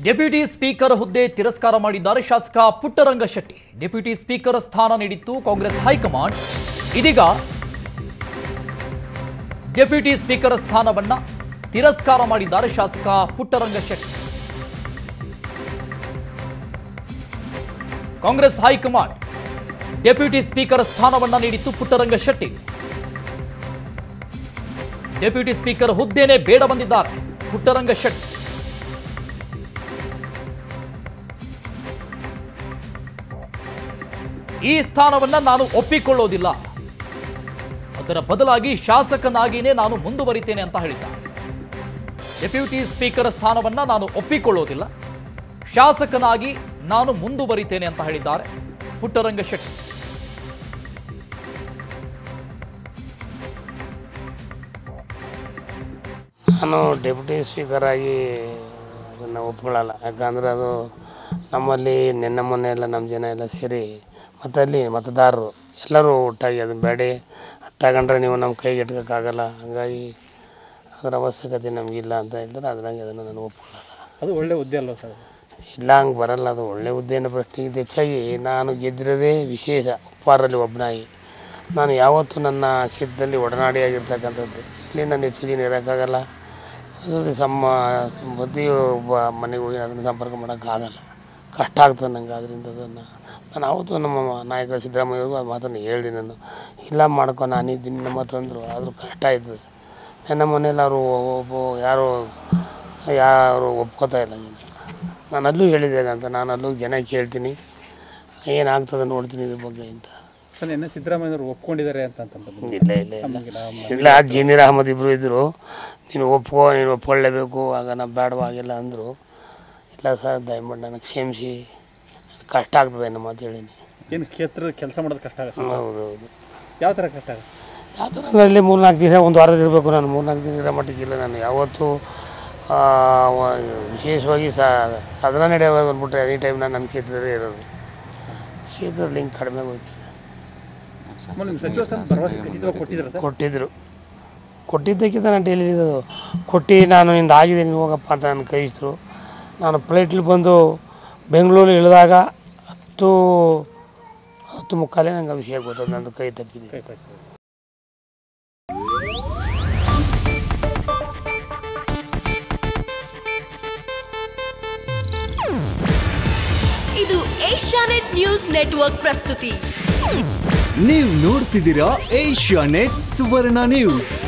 deputy speaker ಹುದ್ದೆ ತಿರಸ್ಕಾರ ಮಾಡಿದ್ದಾರೆ ಶಾಸಕ ಪುಟ್ಟರಂಗ ಶೆಟ್ಟಿ ಡೆಪ್ಯೂಟಿ ಸ್ಪೀಕರ್ ಸ್ಥಾನ ನೀಡಿತ್ತು ಕಾಂಗ್ರೆಸ್ ಹೈಕಮಾಂಡ್ ಇದೀಗ ಡೆಪ್ಯೂಟಿ ಸ್ಪೀಕರ್ ಸ್ಥಾನವನ್ನ ತಿರಸ್ಕಾರ ಮಾಡಿದ್ದಾರೆ ಶಾಸಕ Puttaranga Shetty Congress high command deputy speaker ಸ್ಥಾನವನ್ನ ನೀಡಿತ್ತು ಪುಟ್ಟರಂಗ ಶೆಟ್ಟಿ ಡೆಪ್ಯೂಟಿ ಸ್ಪೀಕರ್ ಹುದ್ದೆನೇ ಬೇಡ ಬಂದಿದ್ದಾರೆ ಪುಟ್ಟರಂಗ ಶೆಟ್ಟಿ ಈ ಸ್ಥಾನವನ್ನ ನಾನು ಒಪ್ಪಿಕೊಳ್ಳೋದಿಲ್ಲ ಅದರ ಬದಲಾಗಿ ಶಾಸಕನಾಗಿಯೇ ನಾನು ಮುಂದುವರಿತೇನೆ ಅಂತ ಹೇಳಿದ್ದಾರೆ ಡೆಪ್ಯೂಟಿ ಸ್ಪೀಕರ್ ಸ್ಥಾನವನ್ನ ನಾನು ಒಪ್ಪಿಕೊಳ್ಳೋದಿಲ್ಲ ಶಾಸಕನಾಗಿ ನಾನು ಮುಂದುವರಿತೇನೆ ಅಂತ ಹೇಳಿದ್ದಾರೆ ಪುಟ್ಟರಂಗ ಶೆಟ್ಟಿ ನಾನು ಡೆಪ್ಯೂಟಿ ಸ್ಪೀಕರ್ ಆಗಿ ಅದನ್ನು ಒಪ್ಕೊಳ್ಳಲ್ಲ ಯಾಕಂದರೆ ಅದು ನಮ್ಮಲ್ಲಿ ನಿನ್ನೆ ಮೊನ್ನೆ ಎಲ್ಲ ನಮ್ಮ ಜನ ಎಲ್ಲ ಸೇರಿ ಮತ್ತು ಅಲ್ಲಿ ಮತದಾರರು ಎಲ್ಲರೂ ಒಟ್ಟಾಗಿ ಅದನ್ನ ಬೇಡಿ ಅದು ತಗೊಂಡ್ರೆ ನೀವು ನಮ್ಮ ಕೈಗೆ ಇಟ್ಕೋಕ್ಕಾಗಲ್ಲ ಹಾಗಾಗಿ ಅದರ ಅವಶ್ಯಕತೆ ನಮಗಿಲ್ಲ ಅಂತ ಹೇಳಿದ್ರೆ ಅದ್ರಂಗೆ ಅದನ್ನು ನಾನು ಒಪ್ಕೊಳ್ಳಲ್ಲ ಅದು ಒಳ್ಳೆ ಹುದ್ದೆ ಅಲ್ವಾ ಸರ್ ಇಲ್ಲ ಹಂಗೆ ಬರಲ್ಲ ಅದು ಒಳ್ಳೆ ಹುದ್ದೆನ ಪ್ರಶ್ನೆ ಇದು ಹೆಚ್ಚಾಗಿ ನಾನು ಗೆದ್ದಿರೋದೇ ವಿಶೇಷ ಉಪ್ಪಾರಲ್ಲಿ ಒಬ್ಬನಾಗಿ ನಾನು ಯಾವತ್ತೂ ನನ್ನ ಕ್ಷೇತ್ರದಲ್ಲಿ ಒಡನಾಡಿಯಾಗಿರ್ತಕ್ಕಂಥದ್ದು ಇಲ್ಲಿ ನಾನು ಹೆಚ್ಚು ದಿನ ಇರೋಕ್ಕಾಗಲ್ಲ ಅದರಲ್ಲಿ ಸಮ್ಮ ಪ್ರತಿಯೊಬ್ಬ ಮನೆಗೆ ಹೋಗಿ ಅದನ್ನು ಸಂಪರ್ಕ ಮಾಡೋಕ್ಕಾಗಲ್ಲ ಕಷ್ಟ ಆಗ್ತದೆ ನಂಗೆ ಅದರಿಂದ ಅದನ್ನು ನಾನು ಆವತ್ತು ನಮ್ಮ ನಾಯಕ ಸಿದ್ದರಾಮಯ್ಯವ್ರಿಗೂ ಆ ಮಾತನ್ನು ಹೇಳಿದೆ ನಾನು ಇಲ್ಲ ಮಾಡ್ಕೊ ನಾನಿದ್ದೀನಿ ನಮ್ಮ ತಂದರು ಆದರೂ ಕಷ್ಟ ಆಯ್ತದೆ ನನ್ನ ಮನೇಲಿ ಅವರು ಒಬ್ಬ ಯಾರು ಯಾರು ಒಪ್ಕೋತಾ ಇಲ್ಲ ಜನ ನಾನು ಅಲ್ಲೂ ಹೇಳಿದೆ ಅಂತ ನಾನು ಅಲ್ಲೂ ಜನ ಕೇಳ್ತೀನಿ ಏನಾಗ್ತದೆ ನೋಡ್ತೀನಿ ಇದ್ರ ಬಗ್ಗೆ ಅಂತ ಸರ್ ನಿನ್ನೆ ಸಿದ್ದರಾಮಯ್ಯವರು ಒಪ್ಕೊಂಡಿದ್ದಾರೆ ಅಂತ ಅಂತಂದ್ರು ಇಲ್ಲ ಇಲ್ಲ ಇಲ್ಲ ನಮಗೆ ನಾವು ಇಲ್ಲ ಜಮೀರ್ ಅಹಮದ್ ಇಬ್ಬರು ಇದ್ದರು ನೀನು ಒಪ್ಕೋ ನೀನು ಒಪ್ಕೊಳ್ಳೇಬೇಕು ಆಗ ನಾವು ಬೇಡವಾಗಿಲ್ಲ ಅಂದರು ಇಲ್ಲ ಸರ್ ದಯಮಾಡಿ ನನಗೆ ಕ್ಷಮಿಸಿ ಕಷ್ಟ ಆಗ್ತದೆ ನಮ್ಮ ಮಾತು ಹೇಳೀನಿ ಏನು ಕ್ಷೇತ್ರ ಕೆಲಸ ಮಾಡೋದು ಕಷ್ಟ ಆಗುತ್ತೆ ಹೌದು ಹೌದು ಯಾವ ಥರ ಕಷ್ಟ ಆಗುತ್ತೆ ಯಾವ ಥರ ಅಂದರೆ ಇಲ್ಲಿ ಮೂರ್ನಾಲ್ಕು ದಿವಸ ಒಂದು ವಾರದ ಇರಬೇಕು ನಾನು ಮೂರ್ನಾಲ್ಕು ದಿನ ಇರೋ ಮಟ್ಟಿಗಿಲ್ಲ ನಾನು ಯಾವತ್ತೂ ಆ, ವ- ವಿಶೇಷವಾಗಿ ಸದನ ನಡೆಯುವಾಗ ಬಂದ್ಬಿಟ್ರೆ ಎನಿ ಟೈಮ್ ನಾನು ನನ್ನ ಕ್ಷೇತ್ರದಲ್ಲೇ ಇರೋದು ಕ್ಷೇತ್ರದ ಲಿಂಕ್ ಕಡಿಮೆ ಹೋಯ್ತು ಆಮೇಲೆ ನಿಮ್ಮ ಸಚಿವ ಸ್ಥಾನ ಭರವಸೆ ಖಚಿತವಾಗಿ ಕೊಟ್ಟಿದ್ದಾರೆ ಸರ್ ಕೊಟ್ಟಿದ್ದರು ಕೊಟ್ಟಿದ್ದಕ್ಕಿಂತ ನಾನು ಡೈಲಿ ಇರೋದು ಕೊಟ್ಟು ನಾನು ನಿಂದು ಆಗಿದೆ ನೀನು ಹೋಗಪ್ಪ ಅಂತ ನನ್ನ ಕಳಿಸಿದ್ರು ನಾನು ಫ್ಲೈಟ್ಲಿ ಬಂದು ಬೆಂಗಳೂರು ಇಳಿದಾಗ ಹತ್ತು ಹತ್ತು ಮುಕ್ಕಾಲೇ ನಂಗೆ ಆ ವಿಷಯ ಗೊತ್ತದು ನಂದು ಕೈ ತಪ್ಪಿದೆ ಕೈ ಕೊಟ್ಟು ಇದು ಏಷ್ಯಾನೆಟ್ ನ್ಯೂಸ್ ನೆಟ್ವರ್ಕ್ ಪ್ರಸ್ತುತಿ ನೀವು ನೋಡ್ತಿದ್ದೀರಾ ಏಷ್ಯಾ ನೆಟ್ ಸುವರ್ಣ ನ್ಯೂಸ್